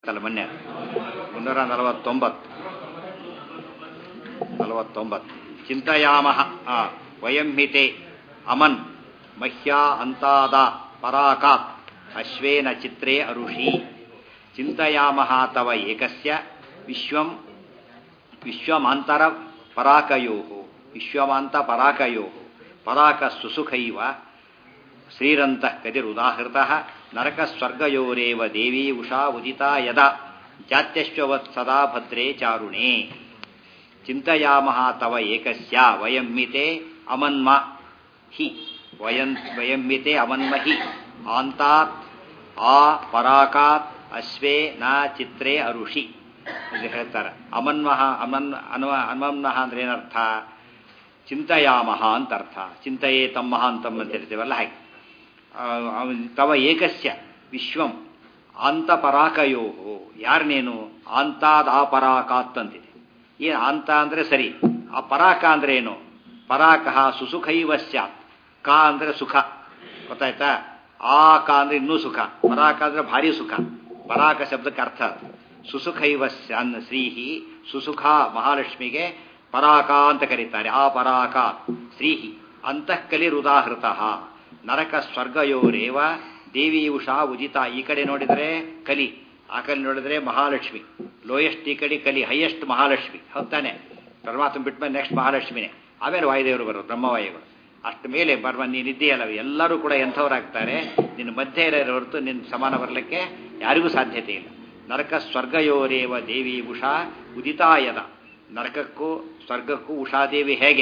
ಅಲ್ಲ ಮೊನ್ನೆ ಮುನ್ನೂರ ನಲವತ್ತೊಂಬತ್ತು ನಲವತ್ತೊಂಬತ್ತು ಚಿಂತೆಯಾಮಹ ಆ ವಯಂಹಿತೆ ಅಮನ್ ಮಹ್ಯಾ ಅಂತಾದ ಪರಾಕಾತ್ ಅಶ್ವೇನ ಚಿತ್ರೇ ಅರುಷಿ ಚಿಂತೆಯಾಮಹ ತವ ಏಕಸ್ಯ ವಿಶ್ವಂ ವಿಶ್ವಮಾಂತರ ಪರಾಕಯೋ ವಿಶ್ವಮಾಂತ ಪರಾಕಯೋ ಪರಾಕ ಸುಸುಖೈವ ಶ್ರೀರಂತಃ ಕದಿರುದಾಹೃತ ನರಕಸ್ವರ್ಗಯೋರೇವ ದೇವಿ ಉಷಾ ಉದಿತಾ ಯದ ಜಾತ್ಯಶ್ವವತ್ ಸದಾ ಭದ್ರೇ ಚಾರುಣೇ ಚಿಂತೆಯಾಮಹ ತವ ಏಕಸ್ಯ ವಯಂಮಿತೆ ಅಮನ್ಮ ಹಿ ವಯಂ ವಯಂಮಿತೆ ಅಮನ್ಮ ಹಿ ಆಂತಾತ್ ಆ ಪರಾಕಾತ್ ಅಶ್ವೇ ನ ಚಿತ್ರೇ ಅರುಷಿ ಇದು ಹೇಳ್ತಾರೆ ಅಮನ್ಮಹ ಅಮನ್ ಅನ್ವ ಅನ್ವಮ್ನಃ ಅಂದ್ರೆ ಏನರ್ಥ ಚಿಂತೆಯಾಮಹ ಅಂತ ಅರ್ಥ ಚಿಂತೆಯೇ ತಮ್ಮಹ ಅಂತಮ್ಮ ಅಂತ ಇರ್ತೀವಲ್ಲ ಹಾಗೆ ತವ ಏಕಸ್ಯ ವಿಶ್ವಂ ಅಂತಪರಾಕಯೋ ಯಾರನೇನು ಅಂತಾದ ಆ ಪರಾಕಾತ್ ಅಂತಿದೆ ಏನು ಅಂತ ಅಂದರೆ ಸರಿ ಆ ಪರಾಕ ಅಂದ್ರೆ ಏನು ಪರಾಕಃ ಸುಸುಖೈವ ಸ್ಯಾತ್ ಕಾ ಅಂದರೆ ಸುಖ ಗೊತ್ತಾಯ್ತಾ ಆ ಕ ಅಂದ್ರೆ ಇನ್ನೂ ಸುಖ ಪರಾಕ ಅಂದ್ರೆ ಭಾರಿ ಸುಖ ಪರಾಕ ಶಬ್ದಕ್ಕೆ ಅರ್ಥ ಸುಸುಖೈವ ಅನ್ನ ಶ್ರೀಹಿ ಸುಸುಖ ಮಹಾಲಕ್ಷ್ಮಿಗೆ ಪರಾಕ ಅಂತ ಕರೀತಾರೆ ಆ ಪರಾಕ ಶ್ರೀಹಿ ಅಂತಃಕಲಿರುದಾಹೃತ ನರಕ ಸ್ವರ್ಗಯೋರೇವ ದೇವಿ ಉಷಾ ಉಜಿತ ಈ ಕಡೆ ನೋಡಿದರೆ ಕಲಿ ಆ ಕಡೆ ನೋಡಿದರೆ ಮಹಾಲಕ್ಷ್ಮಿ ಲೋಯೆಸ್ಟ್ ಈ ಕಡೆ ಕಲಿ ಹೈಯೆಸ್ಟ್ ಮಹಾಲಕ್ಷ್ಮಿ ಹೌದಾನೆ ಪರಮಾತ್ಮ ಬಿಟ್ಮೇಲೆ ನೆಕ್ಸ್ಟ್ ಮಹಾಲಕ್ಷ್ಮಿನೇ ಆಮೇಲೆ ವಾಯುದೇವರು ಬರೋದು ಬ್ರಹ್ಮವಾಯುಗಳು ಅಷ್ಟು ಮೇಲೆ ಬರುವ ನೀನಿದ್ದೀಯಲ್ಲ ಎಲ್ಲರೂ ಕೂಡ ಎಂಥವರಾಗ್ತಾರೆ ನಿನ್ನ ಮಧ್ಯೆ ಇರೋ ಹೊರತು ನಿನ್ನ ಸಮಾನ ಬರಲಿಕ್ಕೆ ಯಾರಿಗೂ ಸಾಧ್ಯತೆ ಇಲ್ಲ ನರಕ ಸ್ವರ್ಗಯೋರೇವ ದೇವಿ ಉಷಾ ಉದಿತಾಯದ ನರಕಕ್ಕೂ ಸ್ವರ್ಗಕ್ಕೂ ಉಷಾದೇವಿ ಹೇಗೆ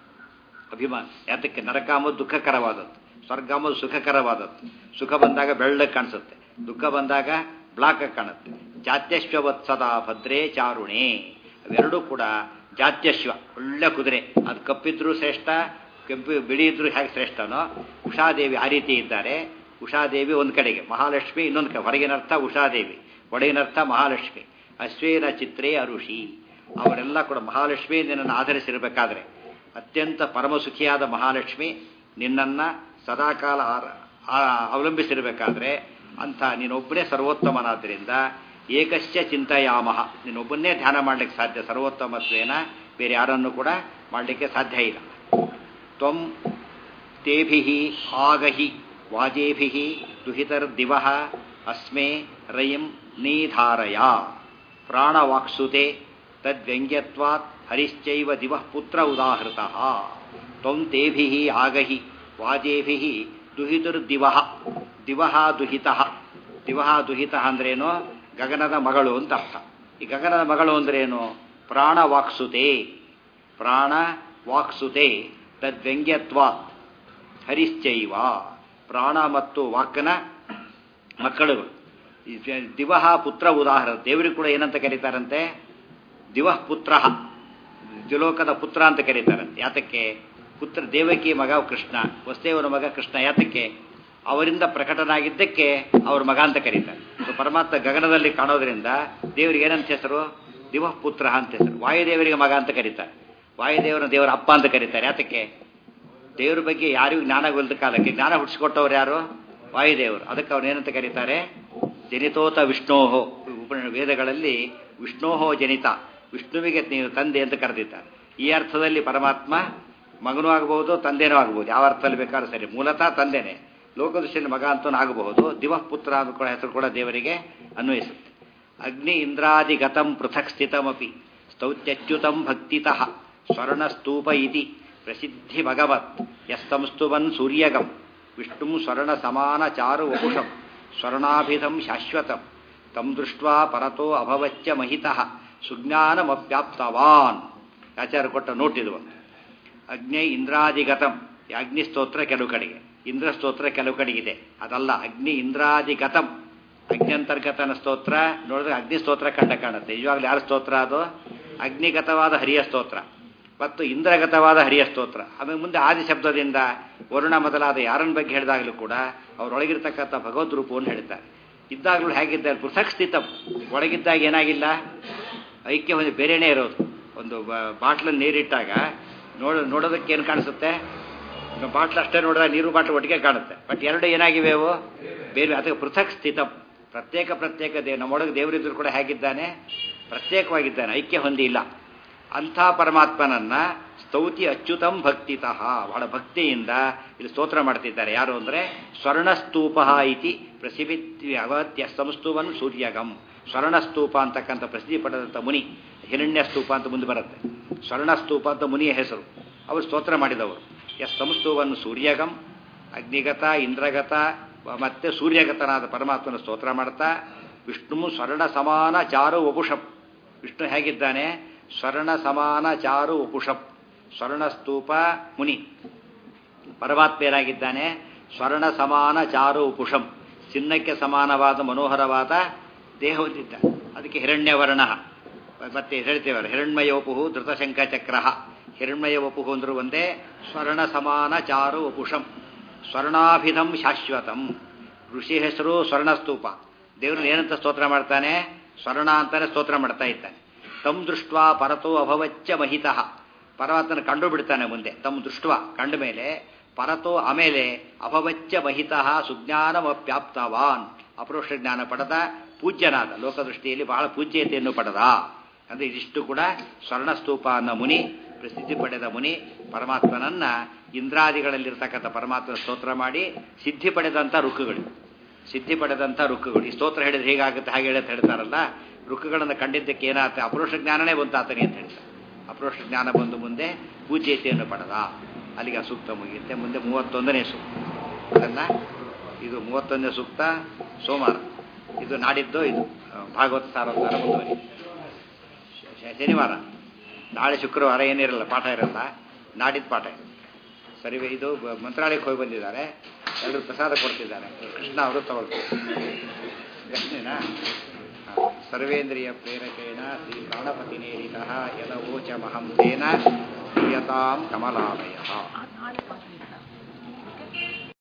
ಅಭಿಮಾನ ಯಾತಕ್ಕೆ ನರಕ ಅಂಬುದು ದುಃಖಕರವಾದದ್ದು ಸ್ವರ್ಗ ಅಂಬುದು ಸುಖಕರವಾದದ್ದು ಸುಖ ಬಂದಾಗ ಬೆಳ್ಳಗೆ ಕಾಣಿಸುತ್ತೆ ದುಃಖ ಬಂದಾಗ ಬ್ಲಾಕ್ ಕಾಣುತ್ತೆ ಜಾತ್ಯಶ್ವವತ್ ಸದಾ ಭದ್ರೇ ಚಾರುಣೆ ಅವೆರಡೂ ಕೂಡ ಜಾತ್ಯಶ್ವ ಒಳ್ಳೆ ಕುದುರೆ ಅದು ಕಪ್ಪಿದ್ರೂ ಶ್ರೇಷ್ಠ ಕೆಂಪು ಬಿಳಿ ಇದ್ರೂ ಹೇಗೆ ಶ್ರೇಷ್ಠನೋ ಉಷಾದೇವಿ ಆ ರೀತಿ ಇದ್ದಾರೆ ಉಷಾದೇವಿ ಒಂದು ಕಡೆಗೆ ಮಹಾಲಕ್ಷ್ಮಿ ಇನ್ನೊಂದು ಕಡೆ ಹೊರಗಿನ ಅರ್ಥ ಉಷಾದೇವಿ ಒಳಗಿನ ಅರ್ಥ ಮಹಾಲಕ್ಷ್ಮಿ ಅಶ್ವೇನ ಚಿತ್ರೇ ಅರುಷಿ ಅವರೆಲ್ಲ ಕೂಡ ಮಹಾಲಕ್ಷ್ಮಿ ನಿನ್ನನ್ನು ಆಧರಿಸಿರಬೇಕಾದ್ರೆ ಅತ್ಯಂತ ಪರಮಸುಖಿಯಾದ ಮಹಾಲಕ್ಷ್ಮಿ ನಿನ್ನನ್ನು ಸದಾಕಾಲ ಅವಲಂಬಿಸಿರಬೇಕಾದ್ರೆ ಅಂಥ ನೀನೊಬ್ಬನೇ ಸರ್ವೋತ್ತಮನಾದ್ದರಿಂದ ಏಕಶ್ಯ ಚಿಂತೆಯಾಮಹ ನೀನೊಬ್ಬನ್ನೇ ಧ್ಯಾನ ಮಾಡಲಿಕ್ಕೆ ಸಾಧ್ಯ ಸರ್ವೋತ್ತಮತ್ವೇನ ಬೇರೆ ಯಾರನ್ನು ಕೂಡ ಮಾಡಲಿಕ್ಕೆ ಸಾಧ್ಯ ಇಲ್ಲ ತ್ವಂ ತೇಭಿ ಆಗಹಿ ವಾಜೇಭಿ ದುಹಿತರ್ದಿವ ಅಸ್ಮೇ ರಯಿಂ ನೀಧಾರಯ ಪ್ರಾಣವಾಕ್ಸುತೆ ತದ್ವ್ಯಂಗ್ಯತ್ವಾತ್ ಹರಿಶ್ಚೈವ ದಿವಃ ಪುತ್ರ ಉದಾಹೃತ ತ್ವಂ ತೇಭಿ ಆಗಹಿ ವಾಜೇಭಿ ದುಹಿತುರ್ದಿವ ದಿವ ದುಹಿತ ದಿವ ದುಹಿತ ಅಂದ್ರೇನು ಗಗನದ ಮಗಳು ಅಂತ ಅರ್ಥ ಈ ಗಗನದ ಮಗಳು ಅಂದ್ರೇನು ಪ್ರಾಣ ವಾಕ್ಸುತೆ ಪ್ರಾಣ ವಾಕ್ಸುತೆ ತದ್ವ್ಯಂಗ್ಯತ್ವ ಹರಿಶ್ಚೈವ ಪ್ರಾಣ ಮತ್ತು ವಾಕ್ನ ಮಕ್ಕಳುಗಳು ದಿವಹ ಪುತ್ರ ಉದಾಹರಣ ದೇವರಿಗೆ ಕೂಡ ಏನಂತ ಕರೀತಾರಂತೆ ದಿವಃ ಪುತ್ರ ದ್ವಿಲೋಕದ ಪುತ್ರ ಅಂತ ಕರೀತಾರಂತೆ ಯಾತಕ್ಕೆ ಪುತ್ರ ದೇವಕಿ ಮಗ ಕೃಷ್ಣ ವಸುದೇವನ ಮಗ ಕೃಷ್ಣ ಯಾತಕ್ಕೆ ಅವರಿಂದ ಪ್ರಕಟನಾಗಿದ್ದಕ್ಕೆ ಅವ್ರ ಮಗ ಅಂತ ಕರೀತಾರೆ ಪರಮಾತ್ಮ ಗಗನದಲ್ಲಿ ಕಾಣೋದ್ರಿಂದ ದೇವರಿಗೆ ಏನಂತ ಹೆಸರು ದಿವಃ ಪುತ್ರ ಅಂತ ಹೆಸರು ವಾಯುದೇವರಿಗೆ ಮಗ ಅಂತ ಕರೀತಾರೆ ವಾಯುದೇವರ ದೇವರ ಅಪ್ಪ ಅಂತ ಕರೀತಾರೆ ಯಾತಕ್ಕೆ ದೇವ್ರ ಬಗ್ಗೆ ಯಾರಿಗೂ ಜ್ಞಾನ ಗೊಲ್ದ ಕಾಲಕ್ಕೆ ಜ್ಞಾನ ಹುಟ್ಟಿಸ್ಕೊಟ್ಟವ್ರು ಯಾರು ವಾಯುದೇವರು ಅದಕ್ಕೆ ಅವ್ರು ಏನಂತ ಕರೀತಾರೆ ಜನಿತೋತ ವಿಷ್ಣೋಹೋ ವೇದಗಳಲ್ಲಿ ವಿಷ್ಣೋಹೋ ಜನಿತ ವಿಷ್ಣುವಿಗೆ ನೀವು ತಂದೆ ಅಂತ ಕರೆದಿದ್ದಾರೆ ಈ ಅರ್ಥದಲ್ಲಿ ಪರಮಾತ್ಮ ಮಗನೂ ಆಗಬಹುದು ತಂದೆನೂ ಆಗಬಹುದು ಯಾವ ಅರ್ಥದಲ್ಲಿ ಬೇಕಾದ್ರೂ ಸರಿ ಮೂಲತಃ ತಂದೆನೇ ಲೋಕದೃಷ್ಟಿಯಲ್ಲಿ ಮಗ ಅಂತೂ ಆಗಬಹುದು ದಿವಃ ಪುತ್ರ ಅಂತ ಕೂಡ ಹೆಸರು ಕೂಡ ದೇವರಿಗೆ ಅನ್ವಯಿಸುತ್ತೆ ಅಗ್ನಿ ಇಂದ್ರಾದಿಗತಂ ಪೃಥಕ್ ಸ್ಥಿತಮಪಿ ಸ್ತೌತ್ಯಚ್ಯುತಂ ಭಕ್ತಿತಃ ಸ್ವರ್ಣಸ್ತೂಪ ಇತಿ ಪ್ರಸಿದ್ಧಿ ಭಗವತ್ ಯಸ್ತಂಸ್ತುವನ್ ಸೂರ್ಯಗಂ ವಿಷ್ಣು ಸ್ವರ್ಣ ಸಮಾನ ಚಾರು ವಪುಷಂ ಸ್ವರ್ಣಾಭಿಧಂ ಶಾಶ್ವತಂ ತಂ ದೃಷ್ಟ್ವಾ ಪರತೋ ಅಭವಚ್ಚ ಮಹಿತಃ ಸುಜ್ಞಾನಮಪ್ಯಾಪ್ತವಾನ್ ಆಚಾರ್ಯ ಕೊಟ್ಟ ನೋಟಿದು ಒಂದು ಅಗ್ನಿ ಇಂದ್ರಾದಿಗತಂ ಅಗ್ನಿ ಸ್ತೋತ್ರ ಕೆಲವು ಕಡೆಗೆ ಇಂದ್ರ ಸ್ತೋತ್ರ ಕೆಲವು ಕಡೆಗಿದೆ ಅದಲ್ಲ ಅಗ್ನಿ ಇಂದ್ರಾದಿಗತಂ ಅಗ್ನ್ಯಂತರ್ಗತನ ಸ್ತೋತ್ರ ನೋಡಿದ್ರೆ ಅಗ್ನಿ ಸ್ತೋತ್ರ ಕಂಡ ಕಾಣುತ್ತೆ ನಿಜವಾಗ್ಲೂ ಯಾರ ಸ್ತೋತ್ರ ಅದು ಅಗ್ನಿಗತವಾದ ಹರಿಯ ಸ್ತೋತ್ರ ಮತ್ತು ಇಂದ್ರಗತವಾದ ಹರಿಯ ಸ್ತೋತ್ರ ಆಮೇಲೆ ಮುಂದೆ ಆದಿ ಶಬ್ದದಿಂದ ವರುಣ ಮೊದಲಾದ ಯಾರನ್ನ ಬಗ್ಗೆ ಹೇಳಿದಾಗಲೂ ಕೂಡ ಅವರೊಳಗಿರ್ತಕ್ಕಂಥ ಭಗವದ್ ರೂಪವನ್ನು ಹೇಳ್ತಾರೆ ಇದ್ದಾಗಲೂ ಹೇಗಿದ್ದಾರೆ ಪೃಥಕ್ ಸ್ಥಿತ ಒಳಗಿದ್ದಾಗ ಏನಾಗಿಲ್ಲ ಐಕ್ಯ ಒಂದು ಬೇರೆನೇ ಇರೋದು ಒಂದು ಬಾಟ್ಲನ್ನು ನೀರಿಟ್ಟಾಗ ನೋಡ ನೋಡೋದಕ್ಕೆ ಏನು ಕಾಣಿಸುತ್ತೆ ಬಾಟ್ಲ್ ಅಷ್ಟೇ ನೋಡಿದಾಗ ನೀರು ಬಾಟ್ಲ್ ಒಟ್ಟಿಗೆ ಕಾಣುತ್ತೆ ಬಟ್ ಎರಡು ಏನಾಗಿವೆ ಅವು ಬೇರೆ ಅದಕ್ಕೆ ಪೃಥಕ್ ಸ್ಥಿತ ಪ್ರತ್ಯೇಕ ಪ್ರತ್ಯೇಕ ದೇವ್ ನಮ್ಮೊಳಗೆ ದೇವರಿದ್ರು ಕೂಡ ಹೇಗಿದ್ದಾನೆ ಪ್ರತ್ಯೇಕವಾಗಿದ್ದಾನೆ ಐಕ್ಯ ಹೊಂದಿಲ್ಲ ಅಂಥ ಪರಮಾತ್ಮನನ್ನ ಸ್ತೌತಿ ಅಚ್ಯುತಂ ಭಕ್ತಿತಃ ಬಹಳ ಭಕ್ತಿಯಿಂದ ಇಲ್ಲಿ ಸ್ತೋತ್ರ ಮಾಡ್ತಿದ್ದಾರೆ ಯಾರು ಅಂದರೆ ಸ್ವರ್ಣಸ್ತೂಪ ಇತಿ ಪ್ರಸಿದ್ಧಿ ಅವತ್ಯ ಸಂಸ್ತೂವನ್ ಸೂರ್ಯಗಂ ಸ್ವರ್ಣಸ್ತೂಪ ಅಂತಕ್ಕಂಥ ಪ್ರಸಿದ್ಧಿ ಪಡೆದಂಥ ಮುನಿ ಹಿರಣ್ಯ ಸ್ತೂಪ ಅಂತ ಮುಂದೆ ಬರುತ್ತೆ ಸ್ವರ್ಣಸ್ತೂಪ ಅಂತ ಮುನಿಯ ಹೆಸರು ಅವರು ಸ್ತೋತ್ರ ಮಾಡಿದವರು ಎಸ್ ಸಂಸ್ತೂವನ್ನು ಸೂರ್ಯಗಂ ಅಗ್ನಿಗತ ಇಂದ್ರಗತ ಮತ್ತೆ ಸೂರ್ಯಗತನಾದ ಪರಮಾತ್ಮನ ಸ್ತೋತ್ರ ಮಾಡ್ತಾ ವಿಷ್ಣು ಸ್ವರ್ಣ ಸಮಾನ ಚಾರು ವಪುಷಂ ವಿಷ್ಣು ಹೇಗಿದ್ದಾನೆ ಸ್ವರ್ಣ ಸಮಾನ ಚಾರು ವಪುಷಂ ಸ್ವರ್ಣಸ್ತೂಪ ಮುನಿ ಪರಮಾತ್ಮ ಏನಾಗಿದ್ದಾನೆ ಸ್ವರ್ಣ ಸಮಾನ ಚಾರು ಉಪುಷಂ ಚಿನ್ನಕ್ಕೆ ಸಮಾನವಾದ ಮನೋಹರವಾದ ದೇಹ ಹೊಂದಿದ್ದ ಅದಕ್ಕೆ ಹಿರಣ್ಯವರ್ಣ ಮತ್ತೆ ಹೇಳ್ತೇವಲ್ಲ ಹಿರಣ್ಮಯ ವಪುಹು ಧೃತಶಂಕ ಚಕ್ರ ಹಿರಣ್ಮಯ ವಪುಹು ಅಂದ್ರು ಒಂದೇ ಸ್ವರ್ಣ ಸಮಾನ ಚಾರು ವಪುಷಂ ಸ್ವರ್ಣಾಭಿಧಂ ಶಾಶ್ವತಂ ಋಷಿ ಹೆಸರು ಸ್ವರ್ಣಸ್ತೂಪ ದೇವ್ರನ್ನ ಏನಂತ ಸ್ತೋತ್ರ ಮಾಡ್ತಾನೆ ಸ್ವರ್ಣ ಅಂತಾನೆ ಸ್ತೋತ್ರ ಮಾಡ್ತಾ ಇದ್ದಾನೆ ತಮ್ ದೃಷ್ಟ ಪರತೋ ಅಭವಚ್ಚ ಮಹಿತಃ ಪರಮಾತ್ಮನ ಕಂಡು ಬಿಡ್ತಾನೆ ಮುಂದೆ ತಮ್ಮ ದೃಷ್ಟ ಕಂಡ ಮೇಲೆ ಪರತೋ ಆಮೇಲೆ ಅಭವಚ್ಚ ಮಹಿತಃ ಸುಜ್ಞಾನಮಪ್ಯಾಪ್ತವಾನ್ ಅಪರೋಕ್ಷ ಜ್ಞಾನ ಪಡೆದ ಪೂಜ್ಯನಾದ ಲೋಕದೃಷ್ಟಿಯಲ್ಲಿ ಬಹಳ ಪೂಜ್ಯತೆಯನ್ನು ಪಡೆದ ಅಂದ್ರೆ ಇದಿಷ್ಟು ಕೂಡ ಸ್ವರ್ಣಸ್ತೂಪ ಅನ್ನೋ ಮುನಿ ಪ್ರಸಿದ್ಧಿ ಪಡೆದ ಮುನಿ ಪರಮಾತ್ಮನನ್ನ ಇಂದ್ರಾದಿಗಳಲ್ಲಿರ್ತಕ್ಕಂಥ ಪರಮಾತ್ಮನ ಸ್ತೋತ್ರ ಮಾಡಿ ಸಿದ್ಧಿ ಪಡೆದಂಥ ರುಕ್ಕುಗಳು ಸಿದ್ಧಿ ಪಡೆದಂಥ ರುಕ್ಕುಗಳು ಈ ಸ್ತೋತ್ರ ಹೇಳಿದ್ರೆ ಹೇಗಾಗುತ್ತೆ ಹಾಗೆ ಹೇಳಿ ಅಂತ ಹೇಳ್ತಾರಲ್ಲ ರುಕ್ಕುಗಳನ್ನು ಕಂಡಿದ್ದಕ್ಕೆ ಏನಾಗುತ್ತೆ ಅಪರೋಕ್ಷ ಜ್ಞಾನನೇ ಬಂತು ಆತನಿಗೆ ಅಂತ ಹೇಳ್ತಾರೆ ಅಪರೋಕ್ಷ ಜ್ಞಾನ ಬಂದು ಮುಂದೆ ಪೂಜ್ಯತೆಯನ್ನು ಪಡೆದ ಅಲ್ಲಿಗೆ ಆ ಸೂಕ್ತ ಮುಗಿಯುತ್ತೆ ಮುಂದೆ ಮೂವತ್ತೊಂದನೇ ಸೂಕ್ತ ಅದನ್ನ ಇದು ಮೂವತ್ತೊಂದನೇ ಸೂಕ್ತ ಸೋಮವಾರ ಇದು ನಾಡಿದ್ದು ಇದು ಆ, ಭಾಗವತ ಸಾರೋದ್ಧಾರ ಮುಂದುವರಿ ಶ- ಶನಿವಾರ ನಾಳೆ ಶುಕ್ರವಾರ ಏನಿರಲ್ಲ ಪಾಠ ಇರಲ್ಲ ನಾಡಿದ್ದು ಪಾಠ ಇದೆ ಸರಿ ಇದು ಬ- ಮಂತ್ರಾಲಯಕ್ಕೆ ಹೋಗಿ ಬಂದಿದ್ದಾರೆ ಎಲ್ಲರೂ ಪ್ರಸಾದ ಕೊಡ್ತಿದ್ದಾರೆ ಕೃಷ್ಣ ಅವರು ತಗೊಳ್ತಾರೆ ಪ್ರಶ್ನೆನಾ ಹಾ. ಸರ್ವೇಂದ್ರಿಯ ಪ್ರೇರಕೇಣ ಶ್ರೀ ಪ್ರಾಣಪತಿ ನೇರಿತ ಯದವೋಚ ಮಹಂ ತೇನ ಪ್ರಿಯತಾಂ ಕಮಲಾಲಯ ನಾಳೆ ಪಾಠ ಇಲ್ಲ